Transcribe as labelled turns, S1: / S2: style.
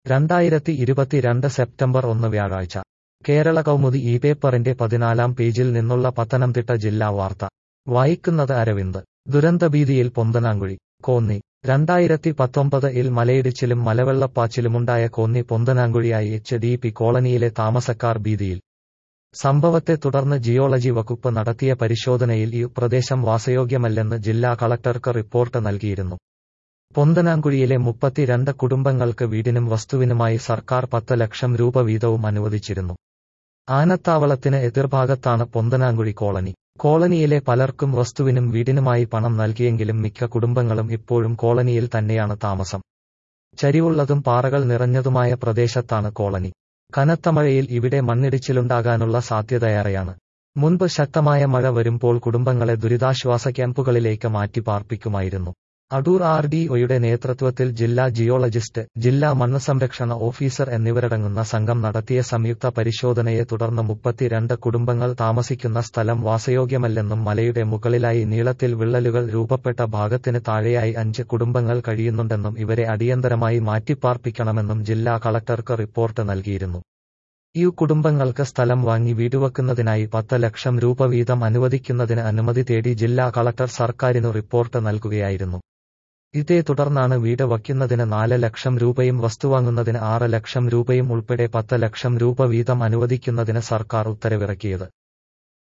S1: രണ്ടായിരത്തി ഇരുപത്തിരണ്ട് സെപ്റ്റംബർ ഒന്ന് വ്യാഴാഴ്ച കേരള കൗമുദി ഈ പേപ്പറിന്റെ പതിനാലാം പേജിൽ നിന്നുള്ള പത്തനംതിട്ട ജില്ലാ വാർത്ത വായിക്കുന്നത് അരവിന്ദ് ദുരന്തഭീതിയിൽ പൊന്തനാങ്കുഴി കോന്നി രണ്ടായിരത്തി പത്തൊമ്പത് ഇൽ മലയിടിച്ചിലും മലവെള്ളപ്പാച്ചിലുമുണ്ടായ കോന്നി പൊന്തനാങ്കുഴിയായി എച്ച് ഡി പി കോളനിയിലെ താമസക്കാർ ഭീതിയിൽ സംഭവത്തെ തുടർന്ന് ജിയോളജി വകുപ്പ് നടത്തിയ പരിശോധനയിൽ ഈ പ്രദേശം വാസയോഗ്യമല്ലെന്ന് ജില്ലാ കളക്ടർക്ക് റിപ്പോർട്ട് നൽകിയിരുന്നു പൊന്തനാങ്കുഴിയിലെ മുപ്പത്തിരണ്ട് കുടുംബങ്ങൾക്ക് വീടിനും വസ്തുവിനുമായി സർക്കാർ പത്ത് ലക്ഷം രൂപ വീതവും അനുവദിച്ചിരുന്നു ആനത്താവളത്തിന് എതിർഭാഗത്താണ് പൊന്തനാങ്കുഴി കോളനി കോളനിയിലെ പലർക്കും വസ്തുവിനും വീടിനുമായി പണം നൽകിയെങ്കിലും മിക്ക കുടുംബങ്ങളും ഇപ്പോഴും കോളനിയിൽ തന്നെയാണ് താമസം ചരിവുള്ളതും പാറകൾ നിറഞ്ഞതുമായ പ്രദേശത്താണ് കോളനി കനത്ത മഴയിൽ ഇവിടെ മണ്ണിടിച്ചിലുണ്ടാകാനുള്ള സാധ്യതയേറെയാണ് മുൻപ് ശക്തമായ മഴ വരുമ്പോൾ കുടുംബങ്ങളെ ദുരിതാശ്വാസ ക്യാമ്പുകളിലേക്ക് മാറ്റി പാർപ്പിക്കുമായിരുന്നു അടൂർ ആർ ഡി ഒയുടെ നേതൃത്വത്തിൽ ജില്ലാ ജിയോളജിസ്റ്റ് ജില്ലാ മണ്ണ് സംരക്ഷണ ഓഫീസർ എന്നിവരടങ്ങുന്ന സംഘം നടത്തിയ സംയുക്ത പരിശോധനയെ തുടർന്ന് മുപ്പത്തിരണ്ട് കുടുംബങ്ങൾ താമസിക്കുന്ന സ്ഥലം വാസയോഗ്യമല്ലെന്നും മലയുടെ മുകളിലായി നീളത്തിൽ വിള്ളലുകൾ രൂപപ്പെട്ട ഭാഗത്തിന് താഴെയായി അഞ്ച് കുടുംബങ്ങൾ കഴിയുന്നുണ്ടെന്നും ഇവരെ അടിയന്തരമായി മാറ്റിപ്പാർപ്പിക്കണമെന്നും ജില്ലാ കളക്ടർക്ക് റിപ്പോർട്ട് നൽകിയിരുന്നു ഈ കുടുംബങ്ങൾക്ക് സ്ഥലം വാങ്ങി വീടുവെക്കുന്നതിനായി പത്ത് ലക്ഷം രൂപ വീതം അനുവദിക്കുന്നതിന് അനുമതി തേടി ജില്ലാ കളക്ടർ സർക്കാരിനു റിപ്പോർട്ട് നൽകുകയായിരുന്നു ഇതേ തുടർന്നാണ് വീട് വയ്ക്കുന്നതിന് നാല് ലക്ഷം രൂപയും വസ്തുവാങ്ങുന്നതിന് ആറ് ലക്ഷം രൂപയും ഉൾപ്പെടെ പത്ത് ലക്ഷം രൂപ വീതം അനുവദിക്കുന്നതിന് സർക്കാർ ഉത്തരവിറക്കിയത്